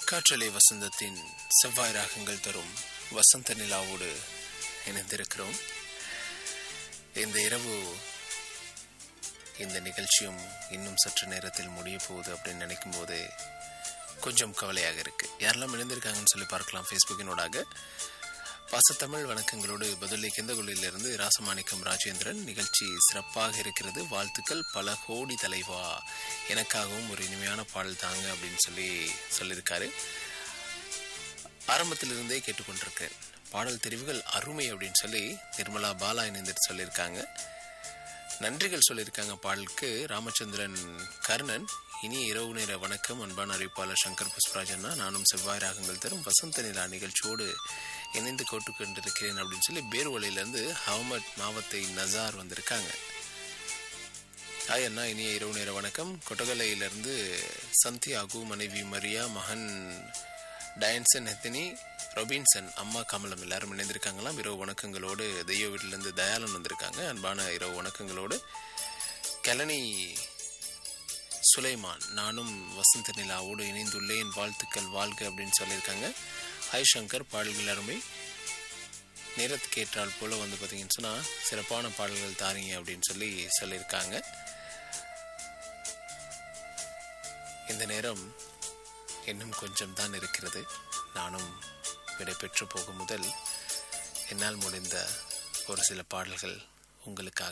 காற்றலை வசந்தத்தின் செவ்வாய் ராகங்கள் தரும் வசந்த நிலாவோடு இணைந்திருக்கிறோம் இந்த இரவு இந்த நிகழ்ச்சியும் இன்னும் சற்று நேரத்தில் முடிய போகுது அப்படின்னு நினைக்கும் போது கொஞ்சம் கவலையாக இருக்கு யாரெல்லாம் இணைந்திருக்காங்கன்னு சொல்லி பார்க்கலாம் ஃபேஸ்புக்கினோடாக பாசத்தமிழ் வணக்கங்களோடு பதிலை கெந்தகுள்ளிலிருந்து ராசமாணிக்கம் ராஜேந்திரன் நிகழ்ச்சி சிறப்பாக இருக்கிறது வாழ்த்துக்கள் பல கோடி தலைவா எனக்காகவும் ஒரு இனிமையான பாடல் தாங்க அப்படின்னு சொல்லி சொல்லியிருக்காரு ஆரம்பத்திலிருந்தே கேட்டுக்கொண்டிருக்கேன் பாடல் தெரிவுகள் அருமை அப்படின்னு சொல்லி நிர்மலா பாலா இணைந்துட்டு சொல்லியிருக்காங்க நன்றிகள் சொல்லியிருக்காங்க பாடலுக்கு ராமச்சந்திரன் கர்ணன் இனி இரவு நேர வணக்கம் அன்பான அறிவிப்பாளர் சங்கர் புஷ்பராஜன்னா நானும் செவ்வாய் ராகங்கள் தரும் வசந்த நிலா நிகழ்ச்சியோடு இணைந்து கோட்டு கொண்டிருக்கிறேன் அப்படின்னு சொல்லி பேர்வழியிலேருந்து அஹமத் மாவத்தை நசார் வந்திருக்காங்க ஹாய் அண்ணா இனிய இரவு நேர வணக்கம் கொட்டகலையிலிருந்து சந்தியாகு மனைவி மரியா மகன் டயன்சன் ஹெத்தினி ரொபின்சன் அம்மா கமலம் எல்லாரும் இணைந்திருக்காங்களாம் இரவு வணக்கங்களோடு தெய்வ வீட்டிலேருந்து தயாளன் வந்திருக்காங்க அன்பான இரவு வணக்கங்களோடு கெலனி சுலைமான் நானும் வசந்த நிலாவோடு இணைந்துள்ளேன் வாழ்த்துக்கள் வாழ்க அப்படின்னு சொல்லியிருக்காங்க ஹாய் சங்கர் பாடல்கள் அருமை நேரத்துக்கு ஏற்றால் போல வந்து பார்த்தீங்கன்னு சொன்னால் சிறப்பான பாடல்கள் தாரீங்க அப்படின்னு சொல்லி சொல்லியிருக்காங்க இந்த நேரம் இன்னும் கொஞ்சம் தான் இருக்கிறது நானும் விடைபெற்று போகும் முதல் என்னால் முடிந்த ஒரு சில பாடல்கள் உங்களுக்காக